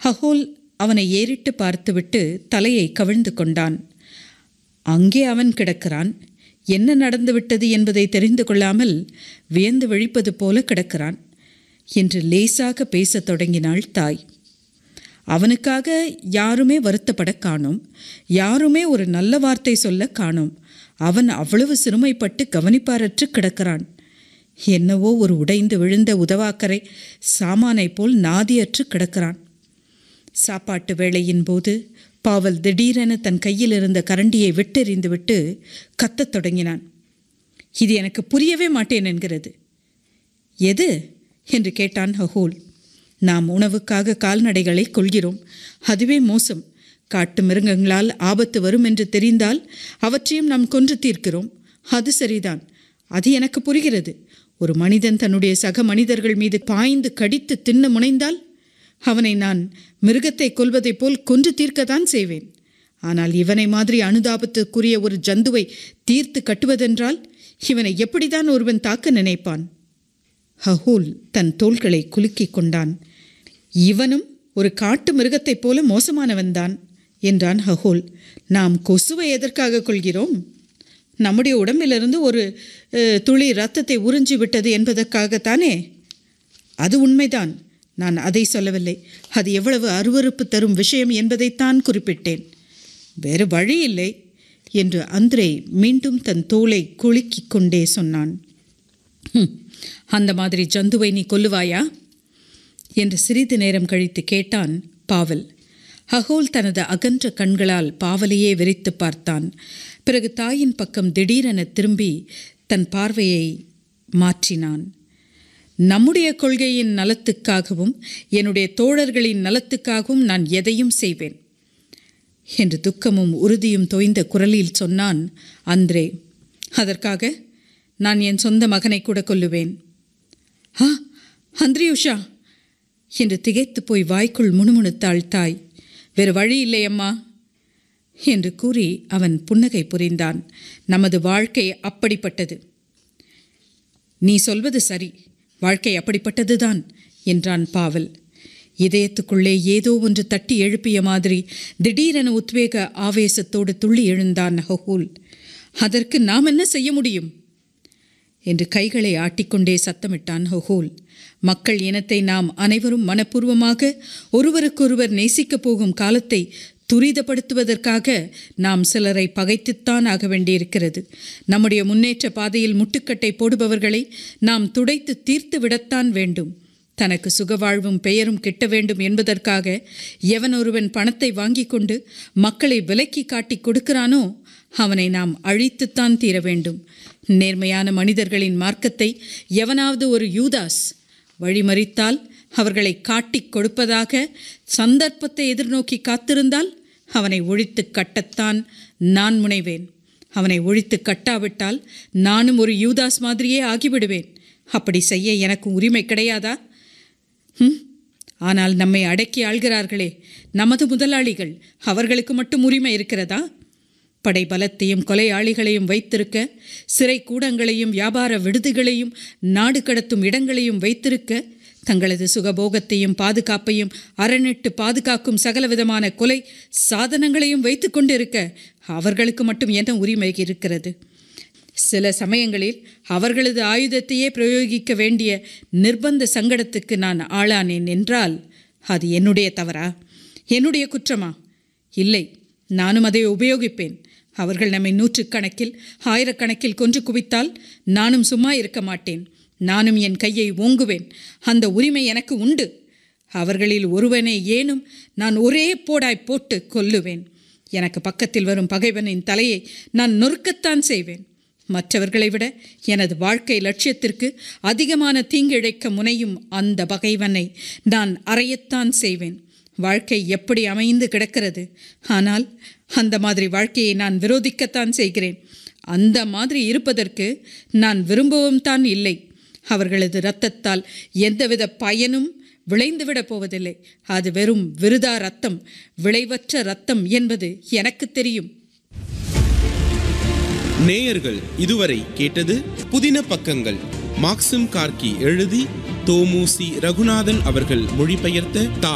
ஹகோல் அவனை ஏறிட்டு பார்த்துவிட்டு தலையை கவிழ்ந்து கொண்டான் அங்கே அவன் கிடக்கிறான் என்ன நடந்துவிட்டது என்பதை தெரிந்து கொள்ளாமல் வியந்து விழிப்பது போல கிடக்கிறான் என்று லேசாக பேசத் தொடங்கினாள் தாய் அவனுக்காக யாருமே வருத்தப்பட காணோம் யாருமே ஒரு நல்ல வார்த்தை சொல்ல காணோம் அவன் அவ்வளவு சிறுமைப்பட்டு கவனிப்பாரற்று கிடக்கிறான் என்னவோ ஒரு உடைந்து விழுந்த உதவாக்கரை சாமானைப் போல் நாதியற்று கிடக்கிறான் சாப்பாட்டு வேளையின் போது பாவல் திடீரென தன் கையில் இருந்த கரண்டியை விட்டெறிந்துவிட்டு கத்தத் தொடங்கினான் இது எனக்கு புரியவே மாட்டேன் என்கிறது எது என்று கேட்டான் ஹகோல் நாம் உணவுக்காக கால்நடைகளை கொள்கிறோம் அதுவே மோசம் காட்டு மிருகங்களால் ஆபத்து வரும் என்று தெரிந்தால் அவற்றையும் நாம் கொன்று தீர்க்கிறோம் அது சரிதான் அது எனக்கு புரிகிறது ஒரு மனிதன் தன்னுடைய சக மனிதர்கள் மீது பாய்ந்து கடித்து தின்ன முனைந்தால் அவனை நான் மிருகத்தை கொல்வதைப் போல் கொன்று தீர்க்கத்தான் செய்வேன் ஆனால் இவனை மாதிரி அனுதாபத்துக்குரிய ஒரு ஜந்துவை தீர்த்து கட்டுவதென்றால் இவனை எப்படிதான் ஒருவன் தாக்க நினைப்பான் ஹஹூல் தன் தோள்களை குலுக்கிக் கொண்டான் இவனும் ஒரு காட்டு மிருகத்தைப் போல மோசமானவன்தான் என்றான் ஹஹூல் நாம் கொசுவை எதற்காக கொள்கிறோம் நம்முடைய உடம்பிலிருந்து ஒரு அஹ், துளி ரத்தத்தை உறிஞ்சி விட்டது என்பதற்காகத்தானே அது உண்மைதான் நான் அதை சொல்லவில்லை அது எவ்வளவு அருவருப்பு தரும் விஷயம் என்பதைத்தான் குறிப்பிட்டேன் வேறு வழி இல்லை என்று அந்திரே மீண்டும் தன் தோலை குலுக்கிக் கொண்டே சொன்னான் "ஹும், அந்த மாதிரி ஜந்துவை நீ கொல்லுவாயா என்று சிறிது நேரம் கழித்து கேட்டான் பாவல் ஹகோல் தனது அகன்ற கண்களால் பாவலையே வெறித்து பார்த்தான் பிறகு தாயின் பக்கம் திடீரென திரும்பி தன் பார்வையை மாற்றினான் நம்முடைய கொள்கையின் நலத்துக்காகவும் என்னுடைய தோழர்களின் நலத்துக்காகவும் நான் எதையும் செய்வேன் என்று துக்கமும் உறுதியும் தோய்ந்த குரலில் சொன்னான் அந்திரே அதற்காக நான் என் சொந்த மகனை கூட கொல்லுவேன் ஆ அந்திரியுஷா என்று திகைத்து போய் வாய்க்குள் முணுமுணுத்தாள் தாய் வேறு வழி இல்லை அம்மா என்று கூறி அவன் புன்னகை புரிந்தான் நமது வாழ்க்கை அப்படிப்பட்டது நீ சொல்வது சரி வாழ்க்கை அப்படிப்பட்டதுதான் என்றான் பாவல் இதயத்துக்குள்ளே ஏதோ ஒன்று தட்டி எழுப்பிய மாதிரி திடீரென உத்வேக ஆவேசத்தோடு துள்ளி எழுந்தான் ஹகூல் அதற்கு நாம் என்ன செய்ய முடியும் என்று கைகளை ஆட்டிக்கொண்டே சத்தமிட்டான் ஹொஹோல் மக்கள் இனத்தை நாம் அனைவரும் மனப்பூர்வமாக ஒருவருக்கொருவர் நேசிக்கப் போகும் காலத்தை துரிதப்படுத்துவதற்காக நாம் சிலரை பகைத்துத்தான் ஆக வேண்டியிருக்கிறது நம்முடைய முன்னேற்ற பாதையில் முட்டுக்கட்டை போடுபவர்களை நாம் துடைத்து தீர்த்து விடத்தான் வேண்டும் தனக்கு சுகவாழ்வும் பெயரும் கிட்ட வேண்டும் என்பதற்காக எவன் ஒருவன் பணத்தை வாங்கி கொண்டு மக்களை விலக்கி காட்டி கொடுக்கிறானோ அவனை நாம் அழித்துத்தான் தீர வேண்டும் நேர்மையான மனிதர்களின் மார்க்கத்தை எவனாவது ஒரு யூதாஸ் வழிமறித்தால் அவர்களை காட்டிக் கொடுப்பதாக சந்தர்ப்பத்தை எதிர்நோக்கி காத்திருந்தால் அவனை ஒழித்து கட்டத்தான் நான் முனைவேன் அவனை ஒழித்து கட்டாவிட்டால் நானும் ஒரு யூதாஸ் மாதிரியே ஆகிவிடுவேன் அப்படி செய்ய எனக்கு உரிமை கிடையாதா ம் ஆனால் நம்மை அடக்கி ஆள்கிறார்களே நமது முதலாளிகள் அவர்களுக்கு மட்டும் உரிமை இருக்கிறதா படை பலத்தையும் கொலையாளிகளையும் வைத்திருக்க சிறை கூடங்களையும் வியாபார விடுதிகளையும் நாடு கடத்தும் இடங்களையும் வைத்திருக்க தங்களது சுகபோகத்தையும் பாதுகாப்பையும் அறநிட்டு பாதுகாக்கும் சகலவிதமான கொலை சாதனங்களையும் வைத்து கொண்டிருக்க அவர்களுக்கு மட்டும் என்ன உரிமை இருக்கிறது சில சமயங்களில் அவர்களது ஆயுதத்தையே பிரயோகிக்க வேண்டிய நிர்பந்த சங்கடத்துக்கு நான் ஆளானேன் என்றால் அது என்னுடைய தவறா என்னுடைய குற்றமா இல்லை நானும் அதை உபயோகிப்பேன் அவர்கள் நம்மை நூற்றுக்கணக்கில் ஆயிரக்கணக்கில் கொன்று குவித்தால் நானும் சும்மா இருக்க மாட்டேன் நானும் என் கையை ஓங்குவேன் அந்த உரிமை எனக்கு உண்டு அவர்களில் ஒருவனை ஏனும் நான் ஒரே போடாய் போட்டு கொல்லுவேன் எனக்கு பக்கத்தில் வரும் பகைவனின் தலையை நான் நொறுக்கத்தான் செய்வேன் மற்றவர்களை விட எனது வாழ்க்கை லட்சியத்திற்கு அதிகமான தீங்கிழைக்க முனையும் அந்த பகைவனை நான் அறையத்தான் செய்வேன் வாழ்க்கை எப்படி அமைந்து கிடக்கிறது ஆனால் அந்த மாதிரி வாழ்க்கையை நான் விரோதிக்கத்தான் செய்கிறேன் அந்த மாதிரி இருப்பதற்கு நான் விரும்பவும் தான் இல்லை அவர்களது இரத்தத்தால் எந்தவித பயனும் விளைந்துவிடப் போவதில்லை அது வெறும் விருதா ரத்தம் விளைவற்ற ரத்தம் என்பது எனக்கு தெரியும் நேயர்கள் இதுவரை கேட்டது புதின பக்கங்கள் மாக்சிம் கார்கி எழுதி தோமுசி ரகுநாதன் அவர்கள் மொழிபெயர்த்த தா